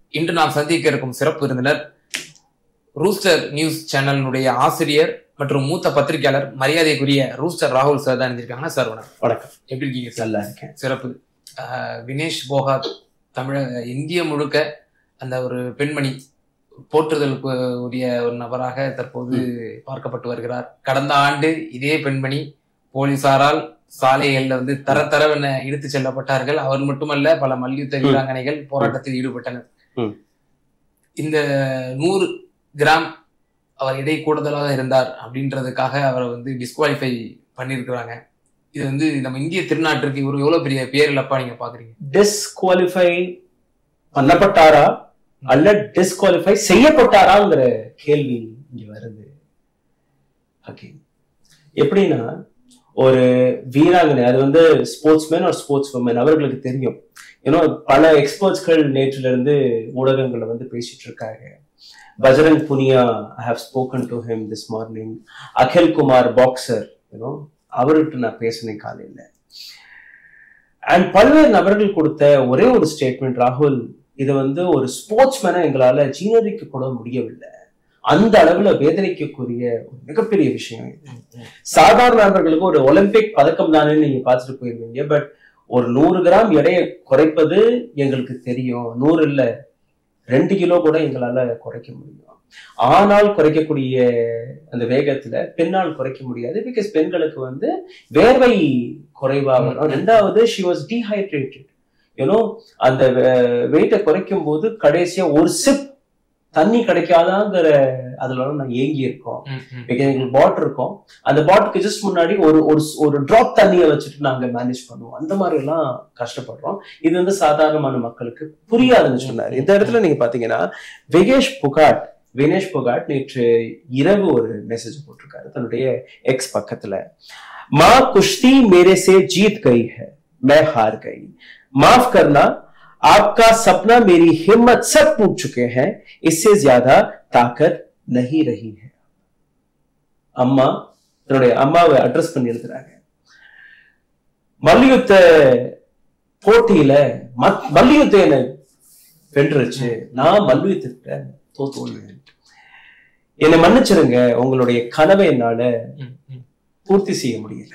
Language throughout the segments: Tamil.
இன்று நாம் சந்திக்க இருக்கும் சிறப்பு விருந்தினர் ரூஸ்டர் நியூஸ் சேனலினுடைய ஆசிரியர் மற்றும் மூத்த பத்திரிகையாளர் மரியாதைக்குரிய ரூஸ்டர் ராகுல் சார் தான் இருந்திருக்காங்க சார் வணக்கம் வணக்கம் எப்படி இருக்கீங்க சார் நல்லா இருக்கேன் சிறப்பு ஆஹ் வினேஷ் போகாத் தமிழக இந்திய முழுக்க அந்த ஒரு பெண்மணி போற்றுதலுக்கு உரிய ஒரு நபராக தற்போது பார்க்கப்பட்டு வருகிறார் கடந்த ஆண்டு இதே பெண்மணி போலீசாரால் சாலைகள்ல வந்து தர தரவென இழுத்து செல்லப்பட்டார்கள் அவர் மட்டுமல்ல பல மல்யுத்த வீராங்கனைகள் போராட்டத்தில் ஈடுபட்டனர் ம். இந்த நூறு கிராம் அவர் எடை கூடுதலாக இருந்தார் அப்படின்றதுக்காக அவரை வந்து டிஸ்குவாலிஃபை பண்ணியிருக்கிறாங்க இது வந்து நம்ம இந்திய திருநாட்டிற்கு இவர் எவ்வளவு பெரிய பேர் இழப்பா நீங்க பாக்குறீங்க டிஸ்குவாலிஃபை பண்ணப்பட்டாரா அல்ல டிஸ்குவாலிஃபை செய்யப்பட்டாராங்கிற கேள்வி இங்க வருது ஓகே எப்படின்னா ஒரு வீராங்கனை அது வந்து ஸ்போர்ட்ஸ்மேன் ஒரு ஸ்போர்ட்ஸ் உமன் அவர்களுக்கு தெரியும் ஏன்னா பல எக்ஸ்பர்ட்ஸ்கள் நேற்றுல இருந்து ஊடகங்கள்ல வந்து பேசிட்டு இருக்காங்க Bajrang Punia I have spoken to him this morning Akhil Kumar boxer you know அவர்கிட்ட நான் பேசினேன் காலையில அண்ட் பல்வேறு நபர்கள் கொடுத்த ஒரே ஒரு ஸ்டேட்மெண்ட் ராகுல் இதை வந்து ஒரு ஸ்போர்ட்ஸ்மேனை எங்களால ஜீனரிக்க கூட முடியவில்லை அந்த அளவுல வேதனைக்கக்கூடிய ஒரு மிகப்பெரிய விஷயம் இது சாதாரண நபர்களுக்கு ஒரு ஒலிம்பிக் பதக்கம் தானே நீங்க பார்த்துட்டு போயிருவீங்க பட் ஒரு நூறு கிராம் எடையை குறைப்பது எங்களுக்கு தெரியும் நூறு இல்ல ரெண்டு கிலோ கூட எங்களால குறைக்க முடியும் ஆனால் குறைக்கக்கூடிய அந்த வேகத்துல பெண்ணால் குறைக்க முடியாது பிகாஸ் பெண்களுக்கு வந்து வேர்வை குறைவா வரும் ரெண்டாவது ஷி வாஸ் டீஹைட்ரேட்டட் யூனோ அந்த வெயிட்டை குறைக்கும் போது கடைசியா ஒரு சிப் தண்ணி கிடைக்காதாங்கிற அதுல நான் ஏங்கி இருக்கோம் பிகாஸ் எங்களுக்கு பாட் இருக்கும் அந்த பாட்டுக்கு ஜஸ்ட் முன்னாடி ஒரு ஒரு ஒரு டிராப் தண்ணியை வச்சுட்டு நாங்க மேனேஜ் பண்ணுவோம் அந்த மாதிரி எல்லாம் கஷ்டப்படுறோம் இது வந்து சாதாரணமான மக்களுக்கு புரியாதுன்னு சொன்னாரு இந்த இடத்துல நீங்க பாத்தீங்கன்னா விகேஷ் புகாட் வினேஷ் புகாட் நேற்று இரவு ஒரு மெசேஜ் போட்டிருக்காரு தன்னுடைய எக்ஸ் பக்கத்துல மா குஷ்தி மேரே சே ஜீத் கई है मैं हार गई माफ करना आपका सपना मेरी हिम्मत सब टूट चुके हैं इससे ज्यादा ताकत नहीं रही है அம்மா தன்னுடைய அம்மாவை அட்ரஸ் பண்ணி எழுதுறாங்க மல்யுத்த போட்டியில மத்- மல்யுத்த என்ன வென்றுச்சு நான் மல்யுத்த தோத்து என்னை மன்னிச்சிருங்க உங்களுடைய கனவை என்னால பூர்த்தி செய்ய முடியல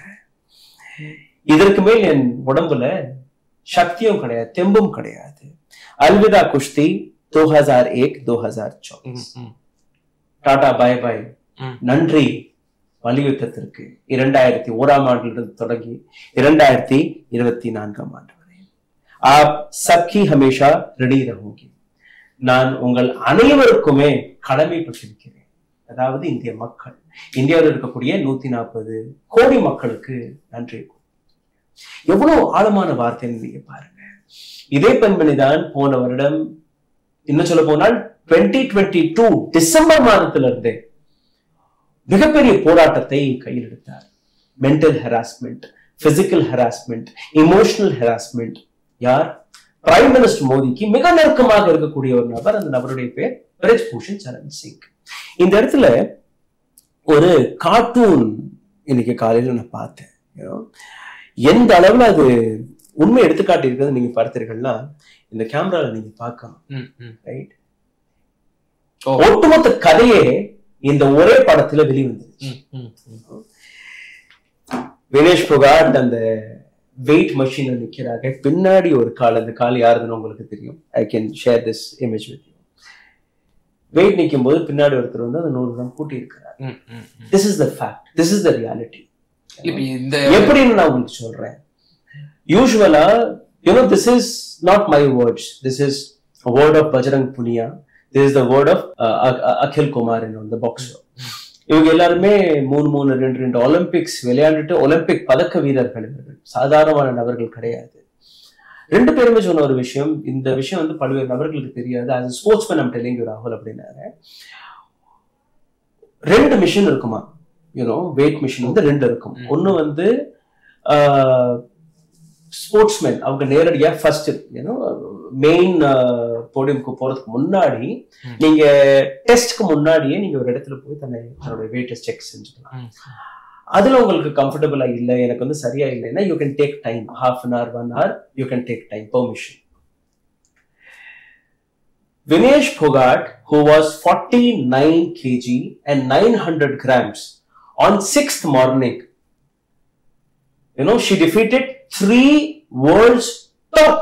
இதற்கு மேல் என் உடம்புல சக்தியும் கிடையாது தெம்பும் கிடையாது அல்விதா குஷ்தி दो हजार एक दो हजार चौबीस டாடா பாய் பாய் ம். நன்றி மல்யுத்தத்திற்கு இரண்டாயிரத்தி ஓராம் ஆண்டிலிருந்து தொடங்கி இரண்டாயிரத்தி இருபத்தி நான்காம் ஆண்டு வரை ஆப் சப்கி ஹமேஷா ரெடி ரஹோகி நான் உங்கள் அனைவருக்குமே கடமைப்பட்டிருக்கிறேன் அதாவது இந்திய மக்கள் இந்தியாவில் இருக்கக்கூடிய நூத்தி நாற்பது கோடி மக்களுக்கு நன்றி எவ்வளவு ஆழமான வார்த்தைன்னு நீங்க பாருங்க இதே பெண்மணி தான் போன வருடம் இன்னும் சொல்ல போனால் டுவெண்ட்டி டுவெண்ட்டி டூ டிசம்பர் மாதத்துல இருந்தே மிகப்பெரிய போராட்டத்தை கையில் எடுத்தார் mental harassment physical harassment emotional harassment யார் பிரைம் மினிஸ்டர் மோடிக்கு மிக நெருக்கமாக இருக்கக்கூடிய ஒரு நபர் அந்த நபருடைய பேர் பிரஜ் பூஷன் சரண் சிங் இந்த இடத்துல ஒரு கார்ட்டூன் இன்னைக்கு காலையில நான் பார்த்தேன் you know. எந்த அளவுல அது உண்மை எடுத்துக்காட்டி இருக்கிறது நீங்க பார்த்தீர்கள்னா இந்த கேமரால நீங்க பார்க்கலாம் ரைட் ஓ. ஒட்டுமொத்த கதையே இந்த ஒரே படத்துல வெளிவந்தது வினேஷ் புகாட் அந்த வெயிட் மஷின்ல நிக்கிறாங்க பின்னாடி ஒரு கால் அந்த கால் யாருதுன்னு உங்களுக்கு தெரியும் I can share this image with you weight நிற்கும் போது பின்னாடி ஒருத்தர் வந்து அந்த நூறு கிராம் கூட்டி இருக்கிறார் this is the fact this is the reality இப்ப இந்த எப்படின்னு நான் உங்களுக்கு சொல்றேன் யூஸ்வலா you know this is not my words this is word of Bajrang Punia this is the word of Akhil Kumar இந்த பாக்ஸர் இவங்க எல்லாருமே மூணு மூணு ரெண்டு ரெண்டு ஒலிம்பிக்ஸ் விளையாண்டுட்டு ஒலிம்பிக் பதக்க வீரர்கள் இவர்கள் சாதாரணமான நபர்கள் கிடையாது ரெண்டு பேருமே சொன்ன ஒரு விஷயம் இந்த விஷயம் வந்து பல்வேறு நபர்களுக்கு தெரியாது அது ஸ்போர்ட்ஸ் மேன் நம்ம டெலிங் ராகுல் அப்படின்னாரு ரெண்டு மிஷின் இருக்குமா யூனோ வெயிட் மிஷின் வந்து ரெண்டு இருக்கும் ம். ஒன்னு வந்து ஸ்போர்ட்ஸ்மேன் அவங்க நேரடியா ஃபர்ஸ்ட் யூனோ மெயின் போடியம்க்கு போறதுக்கு முன்னாடி ம். நீங்க டெஸ்ட்க்கு முன்னாடியே நீங்க ஒரு இடத்துல போய் தன்னை தன்னோட வெயிட்டை செக் செஞ்சுக்கலாம் ம். அதுல உங்களுக்கு கம்ஃபர்டபுளா இல்ல எனக்கு வந்து சரியா இல்லைன்னா you can take time half an hour one hour you can take time permission Vinesh Phogat, who was 49 kg and 900 grams on sixth morning, you know, she defeated three world's top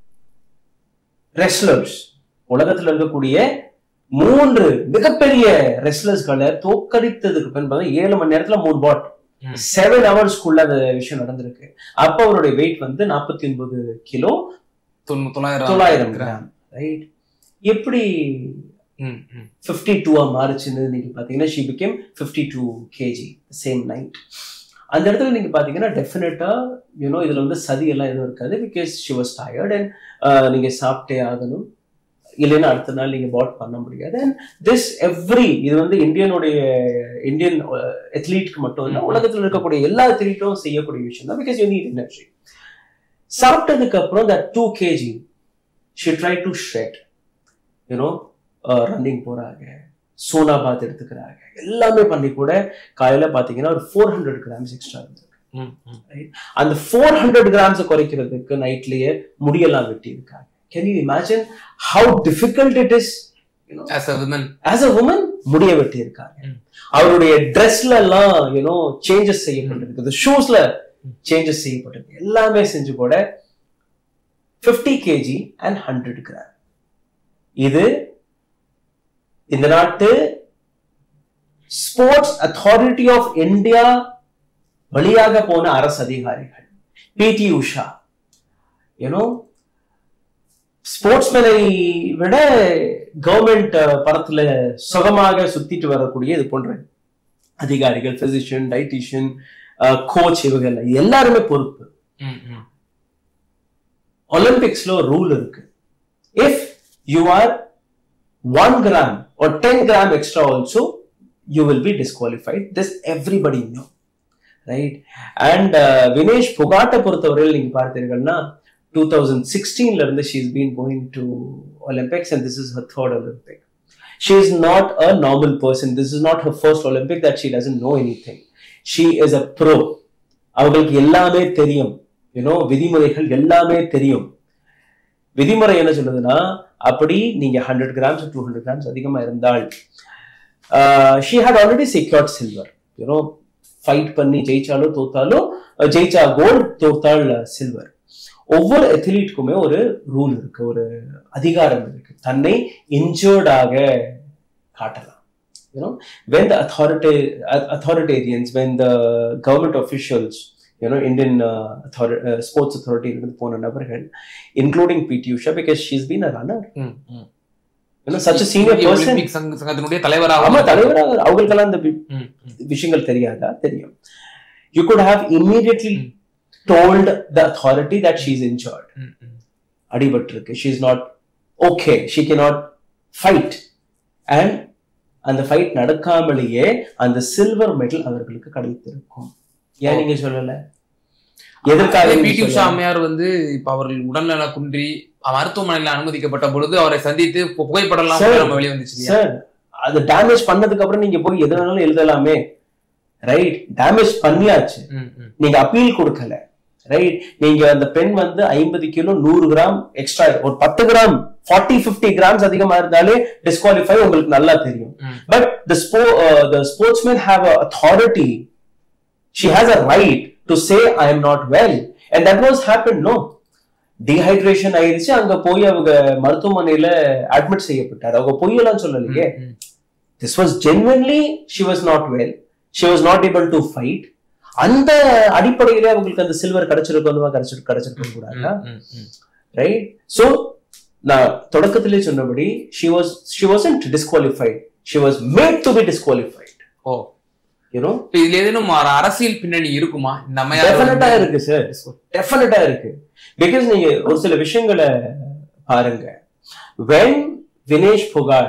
wrestlers. உலகத்துல இருக்கக்கூடிய மூன்று மிகப்பெரிய ரெஸ்லர்ஸ்களை தோக்கடித்ததுக்கு பின் பார்த்தா ஏழு மணி நேரத்துல மூணு பாட் ம். செவன் ஹவர்ஸ்க்குள்ள அந்த விஷயம் நடந்திருக்கு அப்ப அவருடைய வெயிட் வந்து நாற்பத்தி ஒன்பது கிலோ தொண்ணூ- தொள்ளாயிரம் தொள்ளாயிரம் கிராம் ரைட் எப்படி ம், ம். ஃபிஃப்டி டூவா மாறுச்சுன்னு நீங்க பாத்தீங்கன்னா she became fifty two KG same night அந்த இடத்துல நீங்க பாத்தீங்கன்னா டெஃபினட்டா யூனோ இதுல வந்து சதி எல்லாம் எதுவும் இருக்காது because she was tired and நீங்க சாப்பிட்டே ஆகணும் இல்லைன்னா அடுத்த நாள் நீங்க பாட் பண்ண முடியாது அண்ட் திஸ் எவ்ரி இது வந்து இந்தியனுடைய இந்தியன் அத்லீட்க்கு மட்டும் இல்லை ம். உலகத்துல இருக்கக்கூடிய எல்லா அத்லீட்டும் செய்யக்கூடிய விஷயம் தான் பிகாஸ் யூ நீட் எனர்ஜி சாப்பிட்டதுக்கு அப்புறம் that two KG she try to shed you know running போறாங்க சோனா பாத் எடுத்துக்கிறாங்க எல்லாமே பண்ணி கூட காலையில பாத்தீங்கன்னா ஒரு ஃபோர் ஹண்ட்ரட் கிராம்ஸ் எக்ஸ்ட்ரா இருந்திருக்கு ம், ம். அந்த ஃபோர் ஹண்ட்ரட் கிராம்ஸ் குறைக்கிறதுக்கு நைட்லயே முடியெல்லாம் வெட்டி இருக்காங்க can you imagine how difficult it is As a woman. As a woman முடிய வெட்டி இருக்காங்க ம். அவருடைய ட்ரெஸ்ல எல்லாம் யூனோ சேஞ்சஸ் செய்யப்பட்டிருக்கு ஷூஸ்ல சேஞ்சஸ் செய்யப்பட்டிருக்கு எல்லாமே செஞ்சு கூட 50 கேஜி அண்ட் ஹண்ட்ரட் கிராம் இது இந்த நாட்டு ஸ்போர்ட்ஸ் அத்தாரிட்டி ஆஃப் இந்தியா வழியாக போன அரசு அதிகாரிகள் பிடி உஷா யூனோ ஸ்போர்ட்ஸ்மேனை விட கவர்மெண்ட் படத்துல சுகமாக சுத்திட்டு வரக்கூடிய இது போன்ற அதிகாரிகள் பிசிஷியன் டைட்டிஷியன் கோச் இவங்க எல்லாம் எல்லாருமே பொறுப்பு ம், ம். ஒலிம்பிக்ஸ்ல ஒரு ரூல் இருக்கு if you are one gram or ten gram extra also you will be disqualified this everybody know right and Vinesh புகாட்டை பொறுத்தவரையில் நீங்க பார்த்தீர்கள்னா டூ தௌசண்ட் சிக்ஸ்டீன்ல இருந்து she is been going to Olympics and this is her third Olympic she is not a normal person this is not her first Olympic that she doesn't know anything she is a pro அவங்களுக்கு எல்லாமே தெரியும் யூனோ விதிமுறைகள் எல்லாமே தெரியும் விதிமுறை என்ன சொல்லுதுன்னா அப்படி நீங்க hundred grams two hundred grams அதிகமா இருந்தால் she had already secured silver you know fight பண்ணி ஜெயிச்சாலும் தோத்தாலும் அஹ், ஜெயிச்சா கோல்ட் தோத்தால் சில்வர் ஒவ்வொரு அத்லீட்டுக்குமே ஒரு ரூல் இருக்கு ஒரு அதிகாரம் இருக்கு தன்னை இன்ஜர்டாக காட்டலாம் you know when the authority uh, authoritarians when the government officials you know indian uh, author- uh, sports authority இருந்து போன நபர்கள் including pt usha because she's been a runner ம், ம். you know such a senior இந்திய person ஒலிம்பிக் சங்க- சங்கத்தினுடைய தலைவராக ஆமா தலைவராக அவங்களுக்கெல்லாம் இந்த வி- ம், ம். விஷயங்கள் தெரியாதா தெரியும் you could have immediately ம். told the authority that she's injured hmm, hmm. அடிபட்டிருக்கு she is not okay she can not fight and அந்த ஃபைட் நடக்காமலேயே அந்த சில்வர் மெடல் அவர்களுக்கு கிடைத்திருக்கும் ஏன் நீங்க சொல்லல எதற்காக அதே நீங்க பிடி உஷா சொல்லல? அம்மையார் வந்து இப்ப அவர்கள் உடல்நல குன்றி மருத்துவமனையில் அனுமதிக்கப்பட்ட பொழுது அவரை சந்தித்து பு- புகைப்படம்லாம் Sir, கூட நம்ம வெளியே வந்துச்சு இல்லையா? சார் அது டேமேஜ் பண்ணதுக்கு அப்புறம் நீங்க போய் எது வேணாலும் எழுதலாமே ரைட் டேமேஜ் பண்ணியாச்சு ம், ம். நீங்க அப்பீல் கொடுக்கல ரைட் நீங்க அந்த பெண் வந்து ஐம்பது கிலோ நூறு கிராம் எக்ஸ்ட்ரா ஒரு பத்து கிராம் ஃபார்ட்டி பிப்டி கிராம்ஸ் அதிகமா இருந்தாலே டிஸ்குவாலிஃபை உங்களுக்கு நல்லா தெரியும் ம். பட் த ஸ்போ the sportsman have a authority she has a right to say I am not well and that was happen no dehydration ஆயிருச்சு அங்க போய் அவங்க மருத்துவமனையில அட்மிட் செய்யப்பட்டார் அவங்க பொய்யெல்லாம் சொல்லலையே hmm, hmm. This was genuinely she was not well she was not able to fight அந்த அடிப்படையிலே அவங்களுக்கு அந்த சில்வர் கிடைச்சிருக்கணுமா கிடைச்சிருக்கு கிடைச்சிருக்க கூடாதா ம், ம். ரைட் சோ நான் தொடக்கத்திலே சொன்னபடி she was she wasn't disqualified she was made to be disqualified oh you know இப்ப இதுல ஏதேனும் ஒரு அரசியல் பின்னணி இருக்குமா இந்த அம்மையார் டெஃபினட்டா வந்து- இருக்கு சார் டெஃபினட்டா இருக்கு பிகாஸ் நீங்க ஒரு சில விஷயங்களை பாருங்க when Vinesh Phogat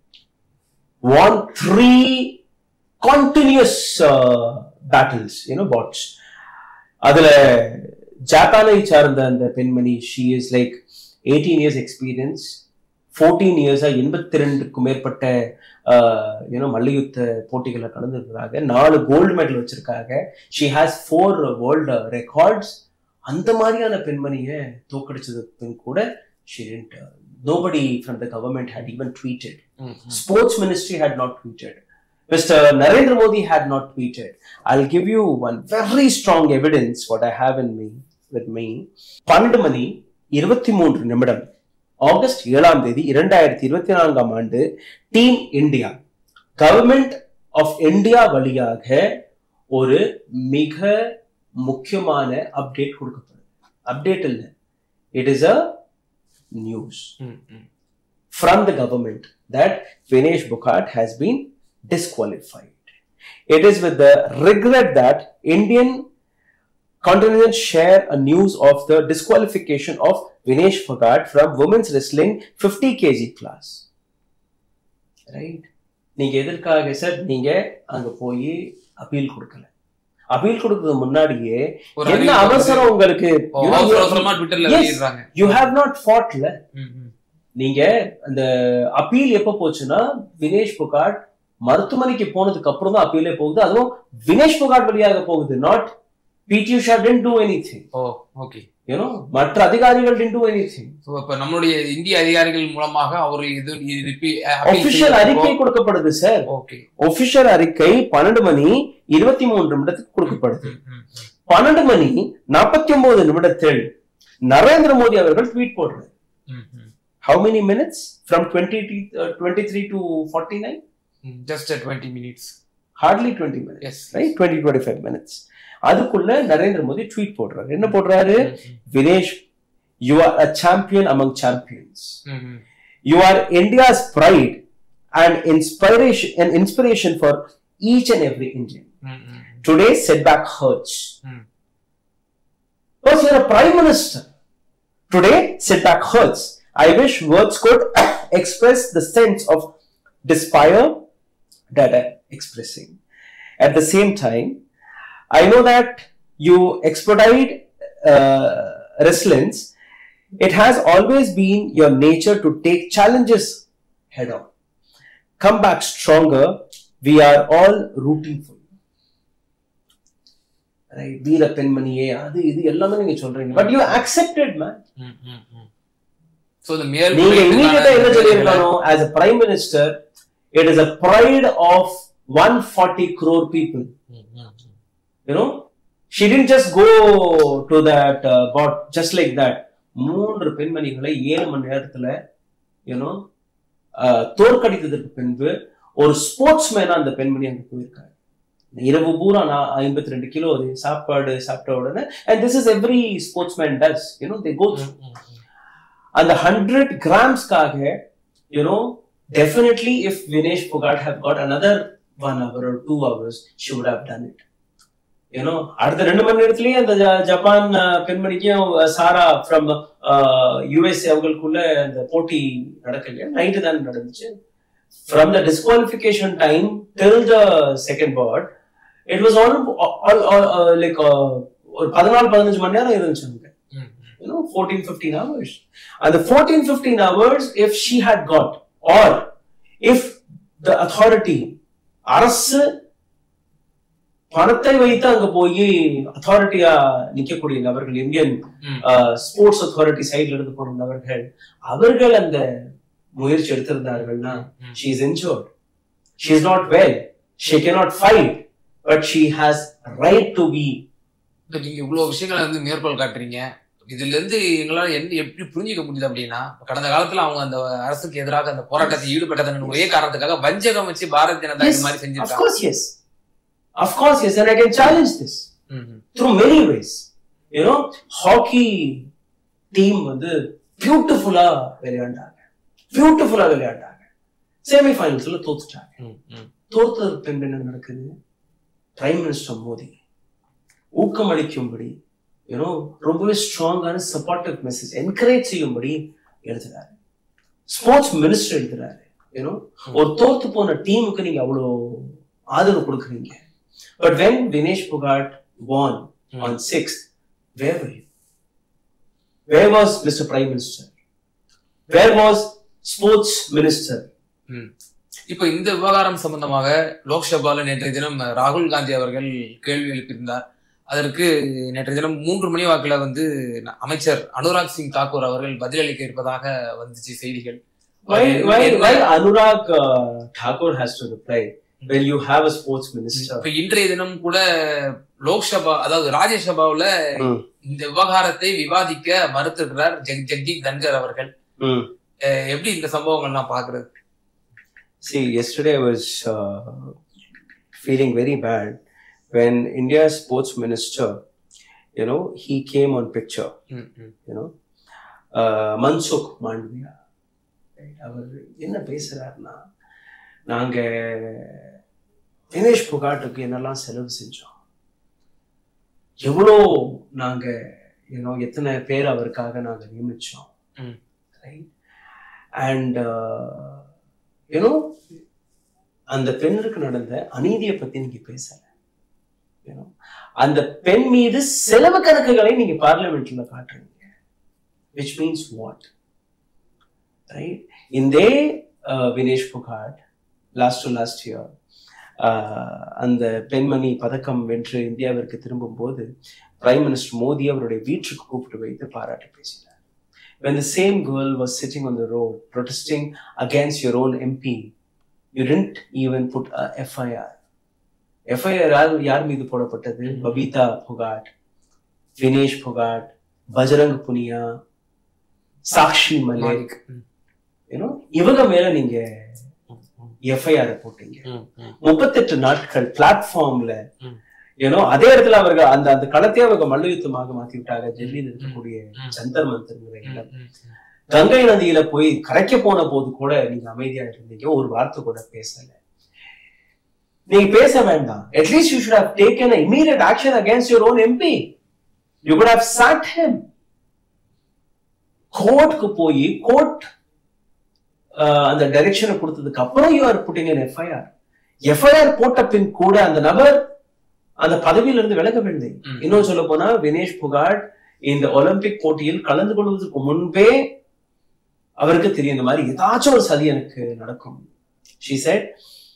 won three continuous battles you know bouts அதுல ஜப்பானை சார்ந்த அந்த பெண்மணி she is like eighteen years experience fourteen இயர்ஸா எண்பத்தி ரெண்டுக்கும் மேற்பட்ட யூனோ மல்யுத்த போட்டிகளை கலந்துருக்கிறாங்க நாலு கோல்டு மெடல் வச்சிருக்காங்க she has four world records அந்த மாதிரியான பெண்மணியை தோக்கடிச்சது பின் கூட she nobody from the government had even tweeted. ம், ம். Sports Ministry had not tweeted. Mr. Narendra Modi had not tweeted. I'll give you one very strong evidence what I have in me with me. பன்னெண்டு மணி இருபத்தி மூன்று நிமிடம் ஆகஸ்ட் ஏழாம் தேதி இரண்டாயிரத்தி இருபத்தி நான்காம் ஆண்டு team India government of India வழியாக ஒரு மிக முக்கியமான அப்டேட் கொடுக்கப்படுது அப்டேட் இல்லை இட் இஸ் அ நியூஸ் ம், ம். from the government that Vinesh Bukhat has been disqualified. It is with the regret that Indian contingent share a news of the disqualification of Vinesh Bukhat from women's wrestling 50 kg class. Right? நீங்க எதற்காக சார் நீங்க அங்க போய் அப்பீல் கொடுக்கல அப்பீல் கொடுக்கறது முன்னாடியே ஒரு என்ன அறிவிப்பு அவசரம் உங்களுக்கு ஓ, You know, அவசர you- அவசரமா ட்விட்டர்ல Yes. வெளியிடுறாங்க you have not fought-ல ம், ம். நீங்க அந்த அப்பீல் எப்ப போச்சுன்னா வினேஷ் புகாட் மருத்துவமனைக்கு போனதுக்கு அப்புறம் தான் அப்பீலே போகுது அதுவும் வினேஷ் புகாட் வழியாக போகுது not P T Usha tend to anything oh okay you know மற்ற அதிகாரிகள் tend to anything so இப்போ நம்மளுடைய இந்திய அதிகாரிகள் மூலமாக அவர் இது ஒபிஷியல் அறிக்கை கொடுக்கப்படுது சார் ஓகே ஒபிஷியல் அறிக்கை பன்னெண்டு மணி இருபத்தி மூணு நிமிடத்துக்கு கொடுக்கப்படுது பன்னெண்டு மணி நாற்பத்தி ஒன்பது நிமிடத்தில் நரேந்திர மோடி அவர்கள் ட்வீட் போடுறாரு how many minutes from 20 to, uh, 23 to 49 just twenty minutes hardly 20 minutes yes right 20 25 minutes அதுக்குள்ள நரேந்திர மோடி ட்வீட் போடுறாரு என்ன போடுறாரு Vinesh you are a champion among champions you are India's pride and inspiration and inspiration for each and every Indian today setback hurts Hmm. Because you're a prime minister. Today, setback hurts. I wish words could express the sense of despair that I'm expressing. At the same time, I know that you expedite uh, resilience. It has always been your nature to take challenges head on. Come back stronger. We are all rooting for you. Right? வீர பெண்மணியே அது இது எல்லாமே நீங்க சொல்றீங்க but you accepted man so இந்த மேல் நீங்க இமீடியட்டா என்ன சொல்லியிருக்கணும் as a prime minister it is a pride of one forty crore people you know she didn't just go to that uh, bot just like that மூன்று பெண்மணிகளை ஏழு மணி நேரத்துல யூனோ தோற்கடித்ததற்கு பின்பு ஒரு ஸ்போர்ட்ஸ் மேனா அந்த பெண்மணி அங்க போயிருக்காரு இரவு பூரா நான் ஐம்பத்தி ரெண்டு கிலோ சாப்பாடு சாப்பிட்ட உடனே and this is every sportsman does you know they go அந்த ஹண்ட்ரட் கிராம்ஸ்க்காக you know definitely if Vinesh Phogat have got another one hour ஒரு two hours she would have done it you know அடுத்த ரெண்டு மணி நேரத்திலேயே அந்த ஜ- ஜப்பான் அஹ், பெண்மணிக்கும் அஹ், சாரா ஃப்ரம் யுஎஸ்ஏ அவங்களுக்குள்ள அந்த போட்டி நடக்கலையா நைட்டு தான் நடந்துச்சு from the disqualification time till the second part it was all like ஒரு பதினாலு பதினஞ்சு மணி நேரம் இருந்துச்சு அங்க you know 14 15 hours and the 14 15 hours if she had got or if the authority அரசு பணத்தை வைத்து அங்க போய் அத்தாரிட்டியா நிக்கக்கூடிய நபர்கள் இந்தியன் ஸ்போர்ட்ஸ் அத்தாரிட்டி சைட்ல இருந்து போன நபர்கள் அவர்கள் அந்த முயற்சி எடுத்திருந்தார்கள்னா she is injured she is not well she cannot fight but she has right to be இப்ப நீங்க இவ்வளவு விஷயங்களை வந்து மேற்கோள் காட்டுறீங்க இதுல இருந்து எங்களால என்ன எப்படி புரிஞ்சுக்க முடியுது அப்படின்னா கடந்த காலத்துல அவங்க அந்த அரசுக்கு எதிராக அந்த போராட்டத்தில் ஈடுபட்டதன் ஒரே காரணத்துக்காக வஞ்சகம் வச்சு பாரத் ஜனதா Yes, இது மாதிரி of செஞ்சிருக்காங்க course yes of course yes and i can challenge this ம், ம். through many ways. You know, hockey team வந்து பியூட்டிஃபுல்லா விளையாண்டாங்க பியூட்டிஃபுல்லா விளையாண்டாங்க செமி ஃபைனல்ஸ்ல தோத்துட்டாங்க ம், ம். தோத்தது பின்பு என்ன நடக்குது பிரைம் மினிஸ்டர் மோடி ஊக்கமளிக்கும்படி யூனோ ரொம்பவே ஸ்ட்ராங்கான சப்போர்ட்டிவ் மெசேஜ் என்கரேஜ் செய்யும்படி எழுதுறாரு ஸ்போர்ட்ஸ் மினிஸ்டர் எழுதுறாரு யூனோ ஒரு தோத்து போன டீமுக்கு நீங்க அவ்வளோ ஆதரவு கொடுக்குறீங்க but when Dinesh Phogat won on 6th, where were you? Where was Mr. Prime Minister? Where was Sports Minister? இப்ப இந்த விவகாரம் சம்பந்தமாக லோக்சபால நேற்றைய தினம் ராகுல் காந்தி அவர்கள் கேள்வி எழுப்பியிருந்தார் அதற்கு நேற்றைய தினம் மூன்று மணி வாக்குல வந்து அமைச்சர் அனுராக் சிங் தாக்கூர் அவர்கள் பதிலளிக்க இருப்பதாக வந்துச்சு செய்திகள் Why, why, why Anurag uh, Thakur has to reply when you have a sports minister? இப்ப இன்றைய தினம் கூட லோக்சபா அதாவது ராஜ்யசபாவுல ம். இந்த விவகாரத்தை விவாதிக்க மறுத்திருக்கிறார் ஜெக் ஜெக்தீப் தன்கர் அவர்கள் Mm. அஹ் எப்படி இந்த சம்பவங்கள்லாம் பாக்குறது See, yesterday I was uh, feeling very bad when India's sports minister, you know, he came on picture, ம், ம். you know, uh, Mansukh Mandviya. Right? அவர் என்ன பேசுறாருன்னா நாங்க தினேஷ் புகாட்டுக்கு என்னெல்லாம் செலவு செஞ்சோம் எவ்வளோ நாங்க யூனோ எத்தனை பேர் அவருக்காக நாங்க நியமிச்சோம் ம். ரைட் அண்ட் யூனோ அந்த பெண்ணுக்கு நடந்த அநீதியை பத்தி நீங்க பேசல யூனோ அந்த பெண் மீது செலவு கணக்குகளை நீங்க பார்லிமெண்ட்ல காட்டுறீங்க விச் மீன்ஸ் வாட் ரைட் இந்தே Vinesh Phogat lost to last year அந்த பெண்மணி பதக்கம் வென்று இந்தியாவிற்கு திரும்பும் போது பிரைம் மினிஸ்டர் மோடி அவருடைய வீட்டுக்கு கூப்பிட்டு வைத்து பாராட்டி பேசினார் when the same girl was sitting on the road protesting against your own MP, you didn't even put a FIR. FIR யார் யார் மீது போடப்பட்டது பபிதா புகாட் வினேஷ் புகாட் பஜரங் புனியா சாக்ஷி மலே மாலிக். ம், யூனோ இவங்க மேல நீங்க ம், ம், எஃப்ஐஆர் போட்டீங்க ம், ம். முப்பத்தெட்டு நாட்கள் பிளாட்ஃபார்ம்ல ம். ஏன்னோ அதே இடத்துல அவர்கள் அந்த அந்த களத்தையே அவங்க மல்யுத்தமாக மாத்தி விட்டாங்க டெல்லியில் இருக்கக்கூடிய ம். ஜந்தர் மந்தர்ங்கிற இடம் ம், ம், கங்கை நதியில போய் கரைக்க போன போது கூட நீங்க அமைதியா இருந்தீங்க ஒரு வார்த்தை கூட பேசல நீங்க பேச வேண்டாம் at least you should have taken immediate action against your own MP you could have sat him கோர்ட்க்கு போய் கோர்ட் அந்த டைரக்ஷனை கொடுத்ததுக்கு அப்புறம் you are putting an FIR FIR போட்ட பின் கூட அந்த நபர் அந்த பதவியில இருந்து விலகவில்லை ம். இன்னும் சொல்ல போனா வினேஷ் புகாட் இந்த ஒலிம்பிக் போட்டியில் கலந்து கொள்வதற்கு முன்பே அவருக்கு தெரியும் இந்த மாதிரி ஏதாச்சும் ஒரு சதி எனக்கு நடக்கும் ஷீ செட்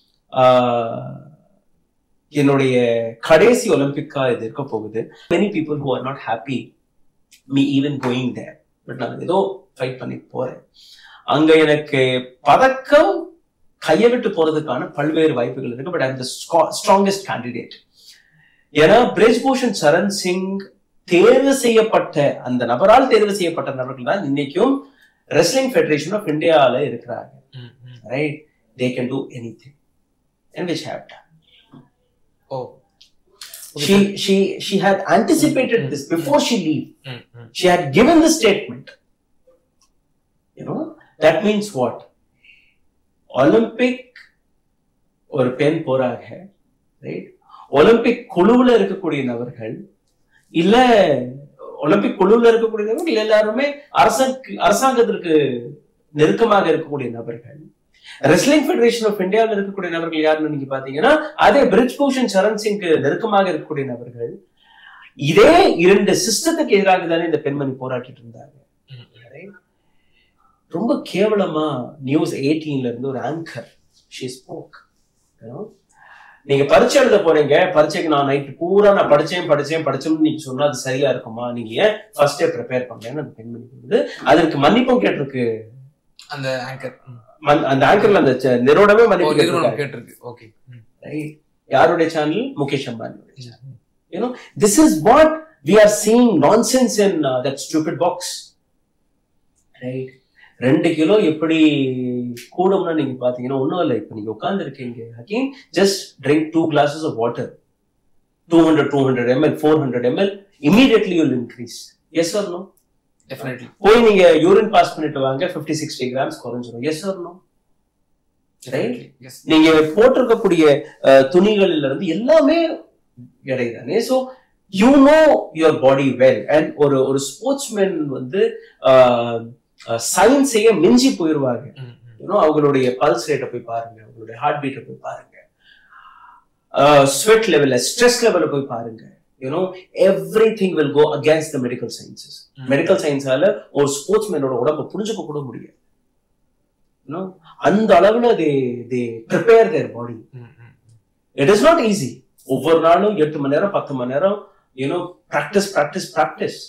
என்னுடைய கடைசி ஒலிம்பிக்கா இது இருக்க போகுது many people who are not happy me even going there but நான் ஏதோ ஃபைட் பண்ணி போறேன் அங்க எனக்கு பதக்கம் கையை விட்டு போறதுக்கான பல்வேறு வாய்ப்புகள் இருக்கு but I'm the strongest candidate ஏன்னா பிரிஜ்பூஷன் சரண் சிங் தேர்வு செய்யப்பட்ட அந்த நபரால் தேர்வு செய்யப்பட்ட நபர்கள் தான் இன்னைக்கும் ரெஸ்லிங் ஃபெடரேஷன் ஆஃப் இந்தியால இருக்கிறாங்க hmm, hmm. Right they can do anything and which have oh she she she had anticipated this before she leave ம், ம். she had given the statement you know that means what olympic ஒரு பெண் போறாங்க ரைட் ஒலிம்பிக் குழுவுல இருக்கக்கூடிய நபர்கள் இல்ல ஒலிம்பிக் குழுவுல இருக்கக்கூடிய நபர்கள் இல்ல எல்லாருமே அரசாங்க அரசாங்கத்திற்கு நெருக்கமாக இருக்கக்கூடிய நபர்கள் ரெஸ்லிங் ஃபெடரேஷன் ஆஃப் இந்தியாவில் இருக்கக்கூடிய நபர்கள் யாருன்னு நீங்க பாத்தீங்கன்னா அதே பிரிஜ் பூஷன் சரண் சிங்க்கு நெருக்கமாக இருக்கக்கூடிய நபர்கள் இதே இரண்டு சிஸ்டத்துக்கு எதிராக தானே இந்த பெண்மணி போராட்டிட்டு இருந்தாங்க ம், ம். Right? ரொம்ப கேவலமா நியூஸ் எயிட்டீன்ல இருந்து ஒரு ஆங்கர் ஷி ஸ்போக் நீங்க பரீட்சை எழுத போறீங்க பரீட்சைக்கு நான் நைட்டு பூரா நான் படிச்சேன் படிச்சேன் படிச்சோம்னு நீங்க சொன்னா அது சரியா இருக்குமா நீங்க ஏன் ஃபர்ஸ்டே ப்ரிப்பேர் பண்ணலன்னு அந்த பெண்மணி சொல்லுது அதற்கு மன்னிப்பும் கேட்டிருக்கு அந்த ஆங்கர் மன்- அந்த ஆங்கர்ல அந்த ச- நிறுவனமே மன்னிப்பு நிறுவனம் கேட்டிருக்காங்க. கேட்டிருக்கு ஓகே Right? யாருடைய சேனல் முகேஷ் அம்பானியோட channel you know this is what we are seeing nonsense in uh, that stupid box right ரெண்டு கிலோ எப்படி கூடும்னா நீங்க பாத்தீங்கன்னா ஒண்ணும் இல்லை இப்ப நீங்க உட்கார்ந்து இருக்கீங்க again just drink two glasses of water two hundred two hundred ml four hundred ml immediately you'll increase yes or no definitely போய் நீங்க யூரின் பாஸ் பண்ணிட்டு வாங்க 50 சிக்ஸ்டி கிராம்ஸ் குறைஞ்சிரும் yes or no definitely yes நீங்க போட்டிருக்கக்கூடிய அஹ், துணிகள்ல இருந்து எல்லாமே எடை தானே so you know your body well and ஒரு ஒரு ஸ்போர்ட்ஸ்மேன் வந்து சயின்ஸையே மிஞ்சி போயிருவாங்க ம், ம். யூனோ அவங்களுடைய பல்ஸ் ரேட்டை போய் பாருங்க அவங்களுடைய ஹார்ட் பீட்டை போய் பாருங்க ஸ்வெட் லெவல்ல ஸ்ட்ரெஸ் லெவல்ல போய் பாருங்க you know everything will go against the medical sciences hmm. Medical சயின்ஸால ஒரு ஸ்போர்ட்ஸ்மேனோட உடம்ப புரிஞ்சுக்க கூட முடியாது You know, அந்த அளவுல தே தே ப்ரிப்பேர் தேர் பாடி ம், ம். இட் இஸ் நாட் ஈஸி ஒவ்வொரு நாளும் எட்டு மணி நேரம் பத்து மணி நேரம் you know practice practice practice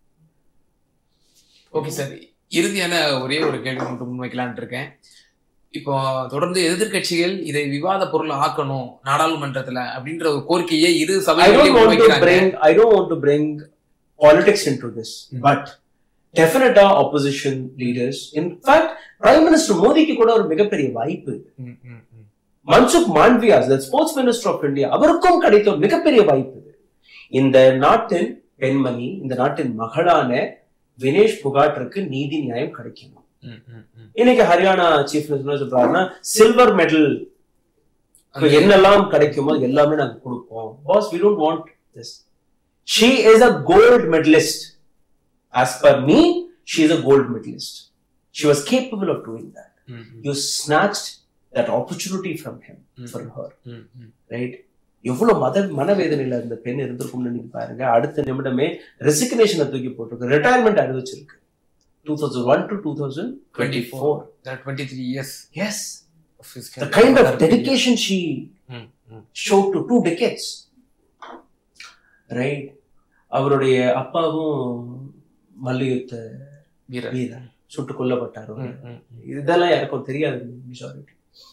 okay sir இறுதியான ஒரே ஒரு கேள்வி மட்டும் முன்வைக்கலாம்னு இருக்கேன் இப்போ தொடர்ந்து எதிர்க்கட்சிகள் இதை விவாத பொருள் ஆக்கணும் நாடாளுமன்றத்துல அப்படின்ற ஒரு கோரிக்கையை இரு I don't சபைகளையும் want to முன்வைக்கிறாங்க bring I don't want to bring politics into this, but definite opposition leaders. In fact, Prime Minister மோடிக்கு கூட ஒரு மிகப்பெரிய வாய்ப்பு இது. ம், ம், hmm. Mansukh Mandaviya's the sports minister of India அவருக்கும் கிடைத்த ஒரு மிகப்பெரிய வாய்ப்பு இது இந்த நாட்டின் பெண்மணி இந்த நாட்டின் மகளான வினேஷ் புகாட்டிற்கு நீதி நியாயம் கிடைக்கணும் ம், ம், ம். இன்னைக்கு ஹரியானா சீஃப் மினிஸ்டர் சொல்றாருன்னா சில்வர் மெடல் இப்ப என்னெல்லாம் கிடைக்குமோ அது எல்லாமே நாங்க கொடுப்போம் boss we don't want this she is a gold medalist as per me she is a gold medalist she was capable of doing that hmm, hmm, you snatched that opportunity from him hmm. For her hmm, hmm. Right எவ்வளவு மத மனவேதனையில இருந்த பெண் இருந்திருக்கும்னு நீங்க பாருங்க அடுத்த நிமிடமே ரெசிக்னேஷனை தூக்கி போட்டிருக்கு ரிட்டையர்மெண்ட் அறிவிச்சிருக்கு two thousand one to two thousand twenty four There are 23 years yes of his the career. kind of dedication she ம், ம். showed to two decades right அவருடைய அப்பாவும் மல்யுத்த வீரர் வீரர் சுட்டுக் கொல்லப்பட்டார் அவரு. ம், ம், ம். இதெல்லாம் யாருக்கும் தெரியாது மெஜாரிட்டி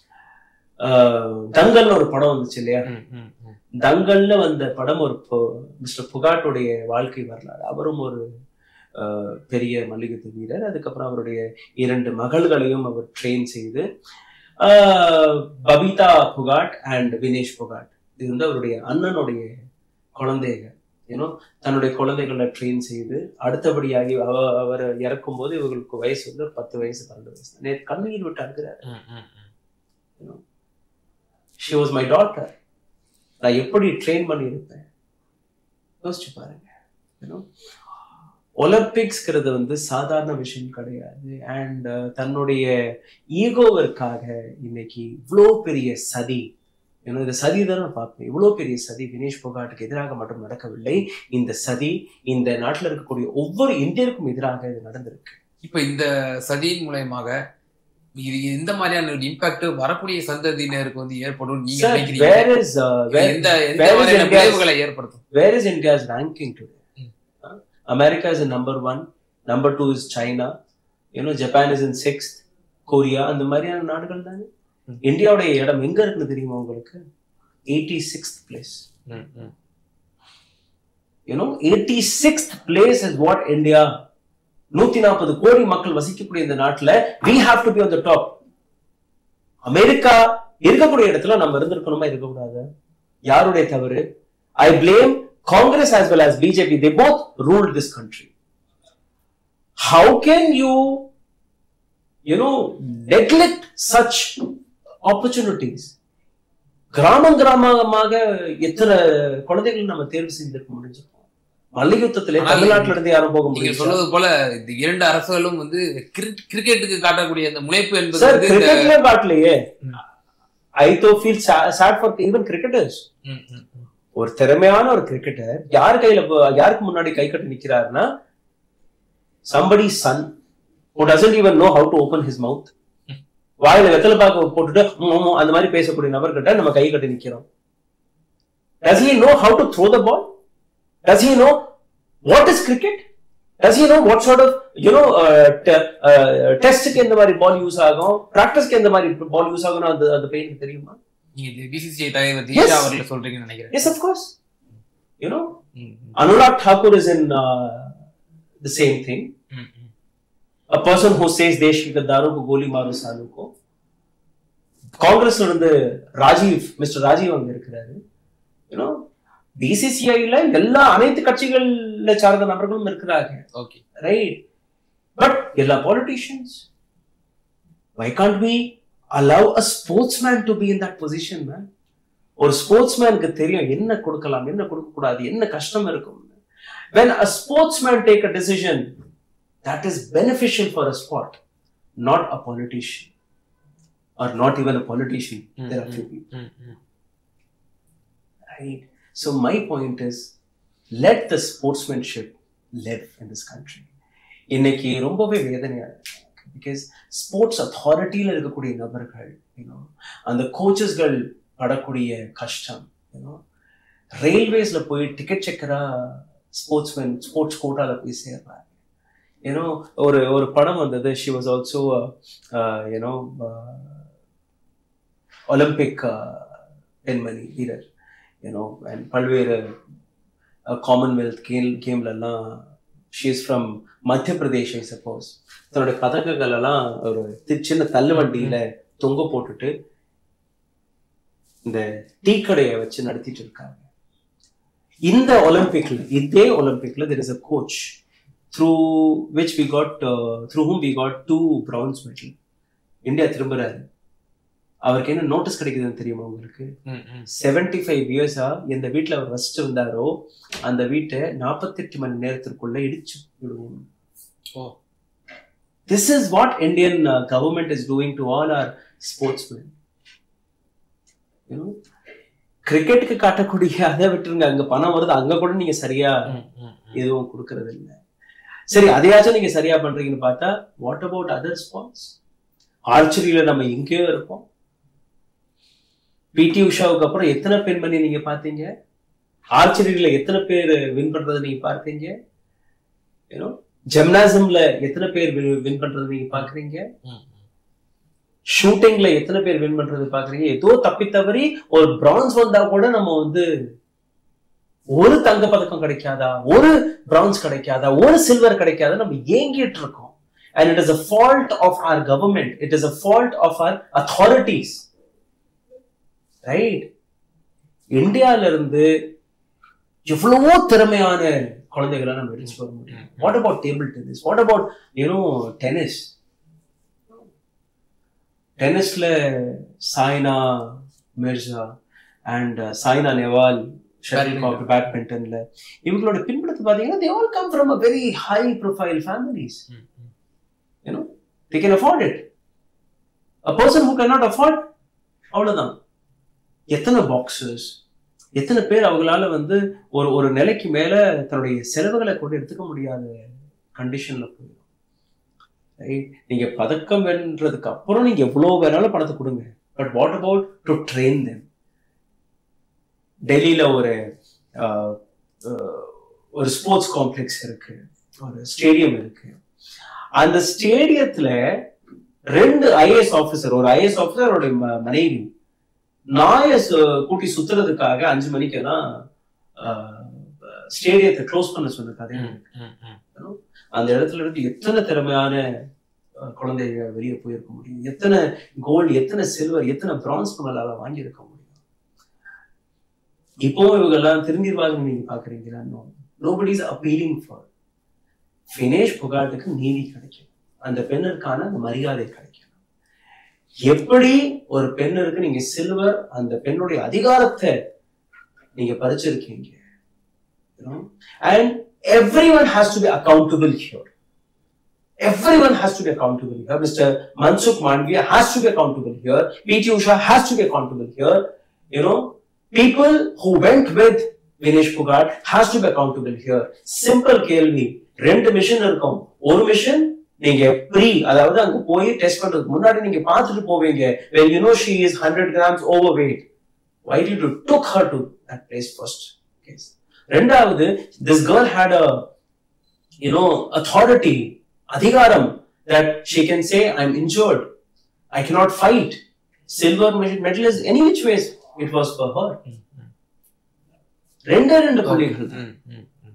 தங்கல்னு ஒரு படம் வந்துச்சு இல்லையா ம், ம், ம். தங்கல்ல வந்த படம் ஒரு மிஸ்டர் புகாட்டுடைய வாழ்க்கை வரலாறு அவரும் ஒரு அஹ், பெரிய மல்யுத்த வீரர் அதுக்கப்புறம் அவருடைய இரண்டு மகள்களையும் அவர் ட்ரெயின் செய்து அஹ், பபிதா புகாட் அண்ட் வினேஷ் புகாட் இது வந்து அவருடைய அண்ணனுடைய குழந்தைங்க ஏன்னோ தன்னுடைய குழந்தைகளை ட்ரெயின் செய்து அடுத்தபடியாகி அவ- அவர் இறக்கும் போது இவங்களுக்கு வயசு வந்து ஒரு பத்து வயசு பன்னெண்டு வயசு நேற்று கண்ணீர் விட்டு அழுகிறார் ம், ம், ம். ஷி வாஸ் மை டாட்டர் நான் எப்படி ட்ரெயின் பண்ணியிருப்பேன் யோசிச்சு பாருங்க யூனோ ஒலிம்பிக்ஸ்ங்கிறது வந்து சாதாரண விஷயம் கிடையாது அண்ட் தன்னுடைய ஈகோவிற்காக இன்னைக்கு இவ்வளோ பெரிய சதி ஏன்னா இந்த சதி தான் நான் பார்ப்பேன் இவ்வளோ பெரிய சதி வினேஷ் போகாட்டுக்கு எதிராக மட்டும் நடக்கவில்லை இந்த சதி இந்த நாட்டில் இருக்கக்கூடிய ஒவ்வொரு இந்தியருக்கும் எதிராக இது நடந்திருக்கு இப்ப இந்த சதியின் மூலயமாக இது எந்த மாதிரியான ஒரு இம்பாக்ட் வரக்கூடிய சந்ததியினருக்கு வந்து ஏற்படும் நீங்க Sir, நினைக்கிறீங்க where is, uh, where- எந்த எந்த where is மாதிரியான India's- விளைவுகளை ஏற்படுத்தும் where is India's ranking today? Mm. Huh? America is in number one. Number two is China. You know, Japan is in sixth. Korea அந்த மாதிரியான நாடுகள் தானே Mm. இந்தியாவுடைய இடம் எங்க இருக்குன்னு தெரியுமா உங்களுக்கு eighty sixth place hmm, hmm. You know eighty sixth place is what India நூத்தி நாற்பது கோடி மக்கள் வசிக்கக்கூடிய இந்த நாட்டுல we have to be on the top America இருக்கக்கூடிய இடத்துல நம்ம இருந்திருக்கணுமா இருக்கக்கூடாது யாருடைய தவறு I blame Congress as well as BJP they both ruled this country how can you you know neglect such opportunities கிராமம் கிராமமாக எத்தனை குழந்தைகள் நம்ம தேர்வு செய்திருக்க முடிஞ்சிருக்கோம் மல்யுத்தத்திலே ஆனால் தமிழ்நாட்டுல இருந்து யாரும் போக நீங்க முடியும் சொல்றது போல இந்த இரண்டு அரசுகளும் வந்து கிரிக்- கிரிக்கெட்டுக்கு காட்டக்கூடிய அந்த முனைப்பு என்பது சார் வந்து இந்த- கிரிக்கெட்ல காட்டலையே ம். I though feel sad for even cricketers hmm, ம், ம். ஒரு திறமையான ஒரு கிரிக்கெட்டர் யார் கையில போ- யாருக்கு முன்னாடி கை கட்டி நிக்கிறாருன்னா somebody son who doesn't even know how to open his mouth வாயில வெத்தலை பாக்க போட்டுட்டு ம், ம், ம், அந்த மாதிரி பேசக்கூடிய நபர்கிட்ட நம்ம கை கட்டி நிக்கிறோம் does he know how to throw the ball does he know what is cricket does he know what sort of you know uh, te- uh, டெஸ்ட்க்கு எந்த மாதிரி பால் யூஸ் ஆகும் பிராக்டிஸ்க்கு எந்த மாதிரி பால் யூஸ் ஆகும் அந்த அந்த பையனுக்கு தெரியுமா நீங்க பிசிசிஐ தலைவர் Yes. தீஷா அவர்கள் சொல்றீங்கன்னு நினைக்கிறேன் yes of course you know ம், ம், Anurag Thakur is in uh, the same thing. ம், ம். A person who says देश की गद्दारों को गोली मारो सालों को காங்கிரஸ்ல இருந்து ராஜீவ் மிஸ்டர் ராஜீவ் அங்க இருக்கிறாரு யூனோ பிசிசிஐல எல்லா அனைத்து கட்சிகள்ல சார்ந்த நபர்களும் இருக்கிறாங்க ஓகே ரைட் பட் எல்லா politicians why can't be allow a sportsman to be in that position man ஒரு ஸ்போர்ட்ஸ்மேனுக்கு தெரியும் என்ன கொடுக்கலாம் என்ன கொடுக்க கூடாது என்ன கஷ்டம் இருக்கும் when a sportsman take a decision that is beneficial for a sport not a politician or not even a politician there are few people ம், ம். right so my point is let the sportsmanship live in this country இன்னைக்கு ரொம்பவே வேதனையா இருக்கு பிகாஸ் ஸ்போர்ட்ஸ் அத்தாரிட்டியில இருக்கக்கூடிய நபர்கள் யூனோ அந்த கோச்சஸ்கள் படக்கூடிய கஷ்டம் யூனோ ரயில்வேஸ்ல போய் டிக்கெட் செக்கரா ஸ்போர்ட்ஸ்மேன் ஸ்போர்ட்ஸ் கோட்டால போய் சேர்றாங்க ஏன்னோ ஒரு ஒரு படம் வந்தது she was also you know Olympic பெண்மணி வீரர் யூனோ அண்ட் பல்வேறு காமன்வெல்த் கேம் கேம்லலாம் she is from Madhya Pradesh I suppose தன்னுடைய பதக்கங்கள் எல்லாம் ஒரு தி- சின்ன தள்ளு வண்டியில தொங்க போட்டுட்டு இந்த டீ கடையை வச்சு நடத்திட்டு இருக்காங்க இந்த ஒலிம்பிக்ல இதே ஒலிம்பிக்ல there is a coach through which we got through whom we got two bronze medal India திரும்புறாரு அவருக்கு என்ன நோட்டீஸ் கிடைக்குதுன்னு தெரியுமா உங்களுக்கு ம், ம். செவன்டி ஃபைவ் இயர்ஸா எந்த வீட்ல அவர் வசிச்சு வந்தாரோ அந்த வீட்டை நாற்பத்தெட்டு மணி நேரத்திற்குள்ள இடிச்சு விடுவோம் oh. This is what Indian government is doing to all our sportsman கிரிக்கெட்டுக்கு காட்டக்கூடிய அதை விட்டுருங்க அங்க பணம் வருது அங்க கூட நீங்க சரியா ம், ம், ம். எதுவும் கொடுக்கறது இல்ல சரி அதையாச்சும் நீங்க சரியா பண்றீங்கன்னு பார்த்தா வாட் அபவுட் அதர் ஸ்போர்ட்ஸ் ஆர்ச்சரியில நம்ம எங்கேயோ இருப்போம் பிடி உஷாவுக்கு அப்புறம் எத்தனை பெண்மணி நீங்க பார்த்தீங்க ஆர்ச்சரியில எத்தனை பேர் வின் பண்றதை நீங்க பார்த்தீங்க ஏன்னோ ஜெம்னாசம்ல எத்தனை பேர் வின் பண்றதை நீங்க பாக்குறீங்க ம், ம். ஷூட்டிங்ல எத்தனை பேர் வின் பண்றது பாக்குறீங்க ஏதோ தப்பி தவறி ஒரு பிரான்ஸ் வந்தா கூட நம்ம வந்து ஒரு தங்க பதக்கம் கிடைக்காதா ஒரு பிரான்ஸ் கிடைக்காதா ஒரு சில்வர் கிடைக்காதா நம்ம ஏங்கிட்டு இருக்கோம் and it is a fault of our government it is a fault of our authorities right இந்தியால இருந்து எவ்வளவோ திறமையான குழந்தைகளை நம்ம எடுத்து வர முடியும் what about table tennis what about you know tennis டென்னிஸ்ல Sania Mirza and Saina Nehwal shuttle cock பேட்மிண்டன்ல இவங்களோட பின்புலத்தை பாத்தீங்கன்னா they all come from a very high profile families ம், ம். you know they can afford it a person who cannot afford அவ்வளவுதான் எத்தனை பாக்ஸஸ் எத்தனை பேர் அவங்களால வந்து ஒரு ஒரு நிலைக்கு மேல தன்னுடைய செலவுகளை கூட எடுத்துக்க முடியாத கண்டிஷன்ல போயிடும் Right? நீங்க பதக்கம் வென்றதுக்கு அப்புறம் நீங்க எவ்வளவு வேணாலும் பணத்தை கொடுங்க but what about to train them டெல்லியில ஒரு ஆஹ், ஆஹ், ஒரு ஸ்போர்ட்ஸ் காம்ப்ளெக்ஸ் இருக்கு ஒரு ஸ்டேடியம் இருக்கு அந்த ஸ்டேடியத்துல ரெண்டு ஐஏஎஸ் ஆபீசர் ஒரு ஐஏஎஸ் ஆபீசர் அவருடைய ம- மனைவி நாயை சு- கூட்டி சுத்துறதுக்காக அஞ்சு மணிக்கெல்லாம் ஸ்டேடியத்தை க்ளோஸ் பண்ண சொன்ன கதை ம், ம், ம். அந்த இடத்துல இருந்து எத்தனை திறமையான அஹ், குழந்தைங்க வெளியே போயிருக்க முடியும் எத்தனை கோல்டு எத்தனை சில்வர் எத்தனை பிரான்ஸ் நம்மளால வாங்கியிருக்க முடியும் இப்போ இவங்க எல்லாம் திரும்பிடுவாங்கன்னு நீங்க பாக்குறீங்களா nobody is appealing for Vinesh புகாட்டுக்கு நீதி கிடைக்கும் அந்த பெண்ணிற்கான அந்த மரியாதை கிடைக்கும் எப்படி ஒரு பெண்ணிற்கு நீங்க சில்வர் அந்த பெண்ணுடைய அதிகாரத்தை நீங்க பறிச்சிருக்கீங்க and everyone has to be accountable here. Everyone has to be accountable here. Mr. Mansukh Mandviya has to be accountable here. P.T. Usha has to be accountable here. You know, people who went with Vinesh Pugad has to be accountable here. Simple கேள்வி ரெண்டு மிஷன் இருக்கும் ஒரு மிஷன் நீங்க ப்ரீ அதாவது அங்க போய் டெஸ்ட் பண்றதுக்கு முன்னாடி நீங்க பார்த்துட்டு போவீங்க when you know she is 100 grams overweight why did you took her to that place first case ரெண்டாவது this girl had a you know authority அதிகாரம் that she can say i'm injured i cannot fight silver medal is any which ways it was for her ம், ம். ரெண்டே ரெண்டு புள்ளிகள் தான். ம், ம், ம்.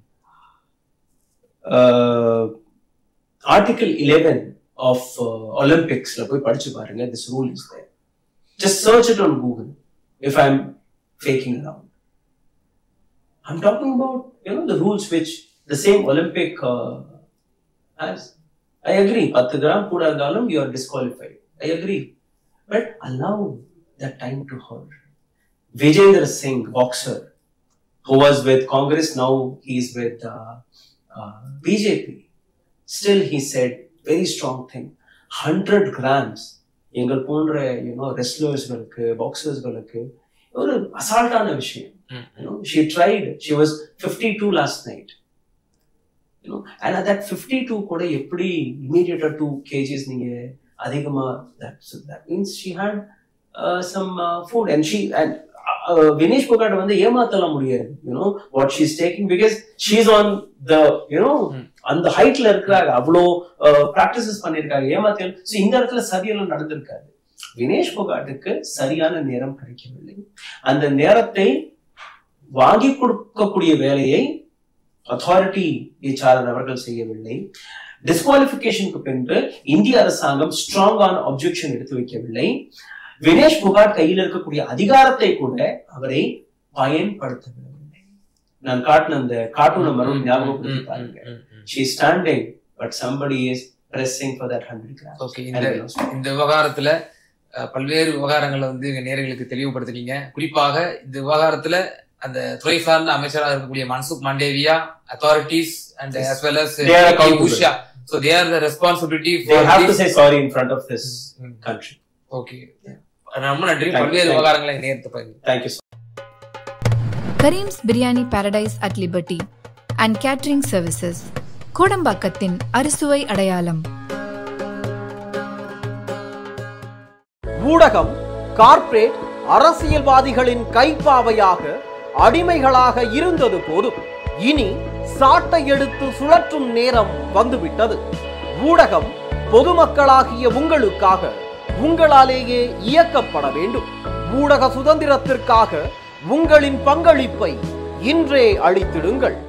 ஆர்டிகல் இலெவன் ஆஃப் ஒலிம்பிக்ஸ்ல போய் படிச்சு பாருங்க this rule is there just search it on Google if I am faking around I'm talking about you know the rules which the same Olympic has I agree பத்து கிராம் கூட இருந்தாலும் you are disqualified I agree but allow the time to her Vijender Singh boxer who was with Congress, now he's with uh, uh, BJP. Still, he said very strong thing. 100 grams. எங்கள் போன்ற யூனோ ரெஸ்லர்ஸ்களுக்கு பாக்ஸர்ஸ்களுக்கு ஒரு அசால்ட்டான விஷயம் ம், you know she tried she was 52 last night you know and at that 52 கூட எப்படி immediate 2 kgs நீங்க அதிகமா that so that means she had uh, some uh, food and she and அஹ், வினேஷ் போகாட் வந்து ஏமாத்தலாம் முடியாது you know what she's taking because she's on the you know hmm. அந்த ஹைட்ல இருக்கிறாங்க அவ்வளோ ப்ராக்டிசஸ் பண்ணிருக்காங்க ஏமாத்தல் ஸோ இந்த இடத்துல சரியெல்லாம் நடந்திருக்காது வினேஷ் போகாட்டுக்கு சரியான நேரம் கிடைக்கவில்லை அந்த நேரத்தை வாங்கி கொடுக்கக்கூடிய வேலையை அத்தாரிட்டி ஏச்சாரன் அவர்கள் செய்யவில்லை டிஸ்குவாலிபிகேஷனுக்கு பின்பு இந்திய அரசாங்கம் ஸ்ட்ராங்கான அப்ஜெக்ஷன் எடுத்து வைக்கவில்லை வினேஷ் புகாட் கையில் இருக்கக்கூடிய அதிகாரத்தை கூட அவரை பயன்படுத்தவில்லை நான் காட்டின அந்த கார்ட்டூனை மறுபடியும் ஞாபகப்படுத்தி பாருங்க she standing but somebody is pressing for that 100 grams okay இந்த இந்த விவகாரத்துல அஹ், பல்வேறு விவகாரங்களை வந்து எங்க நேர்களுக்கு தெளிவுபடுத்துனீங்க குறிப்பாக இந்த விவகாரத்துல அந்த துறை சார்ந்த அமைச்சராக இருக்கக்கூடிய Mansukh Mandaviya authorities and Yes. as well as They are accountable. Usha so they are the responsibility they for have to this say sorry in front of this country okay ரொம்ப நன்றி Thank you, பல்வேறு thank you. விவகாரங்களை நேர்த்து பகிர்ந்து thank you so Karim's biryani paradise at liberty and catering services கோடம்பாக்கத்தின் அறுசுவை அடையாளம் ஊடகம் கார்ப்பரேட் அரசியல்வாதிகளின் கைப்பாவையாக அடிமைகளாக இருந்தது போதும் இனி சாட்டை எடுத்து சுழற்றும் நேரம் வந்துவிட்டது ஊடகம் பொதுமக்களாகிய உங்களுக்காக உங்களாலேயே இயக்கப்பட வேண்டும் ஊடக சுதந்திரத்திற்காக உங்களின் பங்களிப்பை இன்றே அளித்திடுங்கள்